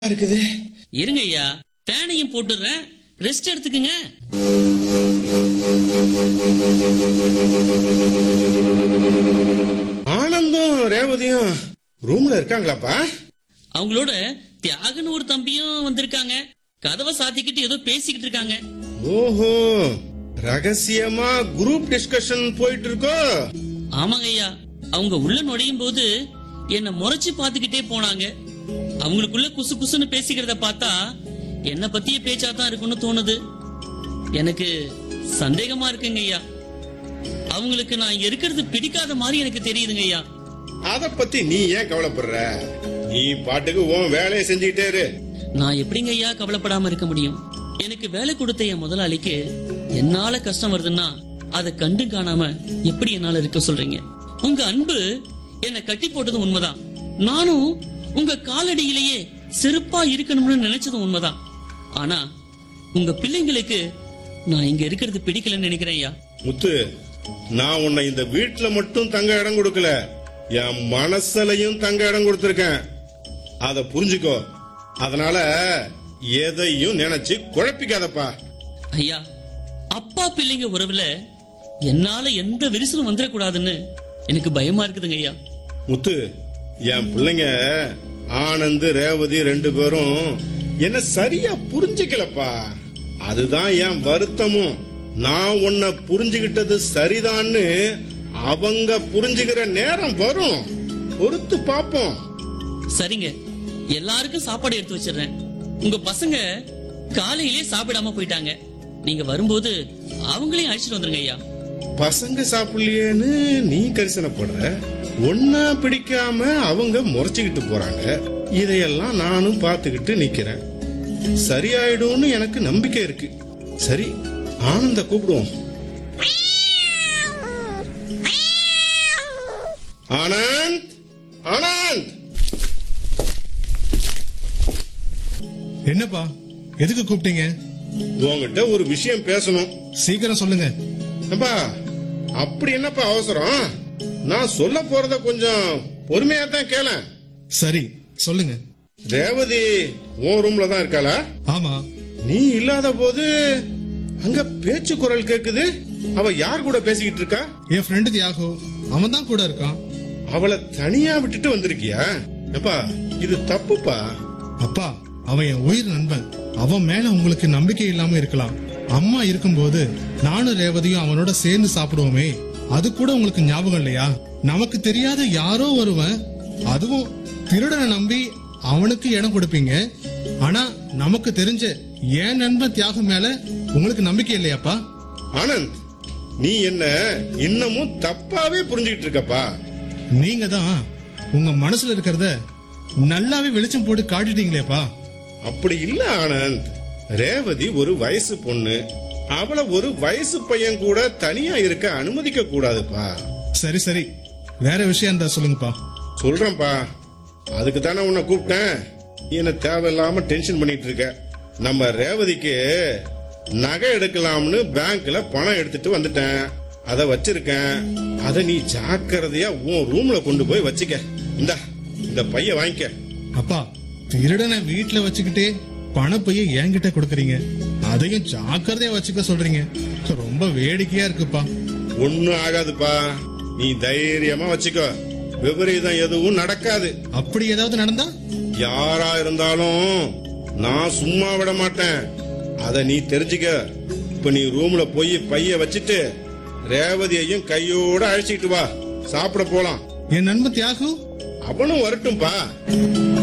இருக்குது இருங்க ஐயா ஃபேனையும் போட்டுடுறேன் ரெஸ்ட் எடுத்துக்குங்க ஆனந்தும் ரேவதியும் ரூம்ல இருக்காங்களாப்பா அவங்களோட தியாகன்னு ஒரு தம்பியும் வந்திருக்காங்க கதவை சாத்திக்கிட்டு ஏதோ பேசிக்கிட்டு இருக்காங்க ஓஹோ ரகசியமா குரூப் டிஸ்கஷன் போயிட்டு இருக்கோ ஆமாங்க ஐயா அவங்க உள்ள நுழையும் போது என்ன முறைச்சு பாத்துக்கிட்டே போனாங்க அவங்களுக்குள்ள குசு குசுன்னு பேசிக்கிறத பார்த்தா என்ன பத்திய பேச்சா தான் இருக்கும்னு தோணுது எனக்கு சந்தேகமா இருக்குங்க ஐயா அவங்களுக்கு நான் இருக்கிறது பிடிக்காத மாதிரி எனக்கு தெரியுதுங்க ஐயா அத பத்தி நீ ஏன் கவலைப்படுற நீ பாட்டுக்கு உன் வேலையை செஞ்சுக்கிட்டே இரு நான் எப்படிங்க ஐயா கவலைப்படாம இருக்க முடியும் எனக்கு வேலை கொடுத்த என் முதலாளிக்கு என்னால கஷ்டம் வருதுன்னா அதை கண்டு காணாம எப்படி என்னால இருக்க சொல்றீங்க உங்க அன்பு என்னை கட்டி போட்டது உண்மைதான் நானும் உங்க காலடியிலேயே செருப்பா இருக்கணும்னு நினைச்சதும் உண்மைதான் ஆனா உங்க பிள்ளைங்களுக்கு நான் இங்க இருக்கிறது பிடிக்கலன்னு நினைக்கிறேன் ஐயா முத்து நான் உன்னை இந்த வீட்டுல மட்டும் தங்க இடம் கொடுக்கல என் மனசுலயும் தங்க இடம் கொடுத்திருக்கேன் அத புரிஞ்சுக்கோ அதனால எதையும் நினைச்சு குழப்பிக்காதப்பா ஐயா அப்பா பிள்ளைங்க உறவுல என்னால எந்த விரிசலும் வந்துடக்கூடாதுன்னு எனக்கு பயமா இருக்குதுங்க ஐயா முத்து என் பிள்ளைங்க ஆனந்த் ரேவதி ரெண்டு பேரும் என்ன சரியா புரிஞ்சுக்கலப்பா அதுதான் என் வருத்தமும் நான் உன்னை புரிஞ்சுகிட்டது சரிதான்னு அவங்க புரிஞ்சுக்கிற நேரம் வரும் பொறுத்து பாப்போம் சரிங்க எல்லாருக்கும் சாப்பாடு எடுத்து வச்சிடுறேன் உங்க பசங்க காலையிலே சாப்பிடாம போயிட்டாங்க நீங்க வரும்போது அவங்களையும் அழைச்சிட்டு வந்துருங்க ஐயா பசங்க சாப்பிடலையேன்னு நீ கரிசனப்படுற ஒன்னா பிடிக்காம அவங்க முறைச்சுக்கிட்டு போறாங்க இதையெல்லாம் நானும் பார்த்துக்கிட்டு நிக்கிறேன் சரியாயிடும்னு எனக்கு நம்பிக்கை இருக்கு சரி ஆனந்த கூப்பிடுவோம் ஆனந்த் ஆனந்த் என்னப்பா எதுக்கு கூப்பிட்டீங்க உங்ககிட்ட ஒரு விஷயம் பேசணும் சீக்கிரம் சொல்லுங்க அப்பா அப்படி என்னப்பா அவசரம் நான் சொல்ல போறத கொஞ்சம் பொறுமையா தான் கேளேன் சரி சொல்லுங்க ரேவதி உன் ரூம்ல தான் இருக்காளா ஆமா நீ இல்லாத போது அங்க பேச்சு குரல் கேக்குது அவ யார் கூட பேசிக்கிட்டு இருக்கா என் ஃப்ரெண்டு தியாகு அவன் தான் கூட இருக்கான் அவளை தனியா விட்டுட்டு வந்திருக்கியா அப்பா இது தப்புப்பா அப்பா அவன் என் உயிர் நண்பன் அவன் மேல உங்களுக்கு நம்பிக்கை இல்லாம இருக்கலாம் அம்மா இருக்கும்போது நானும் ரேவதியும் அவனோட சேர்ந்து சாப்பிடுவோமே அது கூட உங்களுக்கு ஞாபகம் இல்லையா நமக்கு தெரியாத யாரோ ஒருவன் அதுவும் திருடனை நம்பி அவனுக்கு இடம் கொடுப்பீங்க ஆனா நமக்கு தெரிஞ்ச என் நண்பன் தியாகம் மேல உங்களுக்கு நம்பிக்கை இல்லையாப்பா ஆனந்த் நீ என்ன இன்னமும் தப்பாவே புரிஞ்சுக்கிட்டு இருக்கப்பா நீங்க தான் உங்க மனசுல இருக்கிறத நல்லாவே வெளிச்சம் போட்டு காட்டிட்டீங்களேப்பா அப்படி இல்ல ஆனந்த் ரேவதி ஒரு வயசு பொண்ணு அவளை ஒரு வயசு பையன் கூட தனியா இருக்க அனுமதிக்க கூடாதுப்பா சரி சரி வேற விஷயம் இருந்தா சொல்லுங்கப்பா சொல்றேன்ப்பா அதுக்கு தானே உன்னை கூப்பிட்டேன் நீ என்ன தேவையில்லாம டென்ஷன் பண்ணிட்டு இருக்க நம்ம ரேவதிக்கு நகை எடுக்கலாம்னு பேங்க்ல பணம் எடுத்துட்டு வந்துட்டேன் அத வச்சிருக்கேன் அத நீ ஜாக்கிரதையா உன் ரூம்ல கொண்டு போய் வச்சுக்க இந்தா இந்த பைய வாங்கிக்க அப்பா திருடனை வீட்டுல வச்சுக்கிட்டே பணப்பைய என்கிட்ட கொடுக்கறீங்க அதையும் ஜாக்கிரதையா வச்சுக்க சொல்றீங்க ரொம்ப வேடிக்கையா இருக்குப்பா ஒண்ணும் ஆகாதுப்பா நீ தைரியமா வச்சுக்கோ விபரீதம் எதுவும் நடக்காது அப்படி ஏதாவது நடந்தா யாரா இருந்தாலும் நான் சும்மா விட மாட்டேன் அத நீ தெரிஞ்சுக்க இப்ப நீ ரூம்ல போய் பைய வச்சுட்டு ரேவதியையும் கையோட அழைச்சிட்டு வா சாப்பிட போலாம் என் நண்பன் தியாகு அவனும் வரட்டும்பா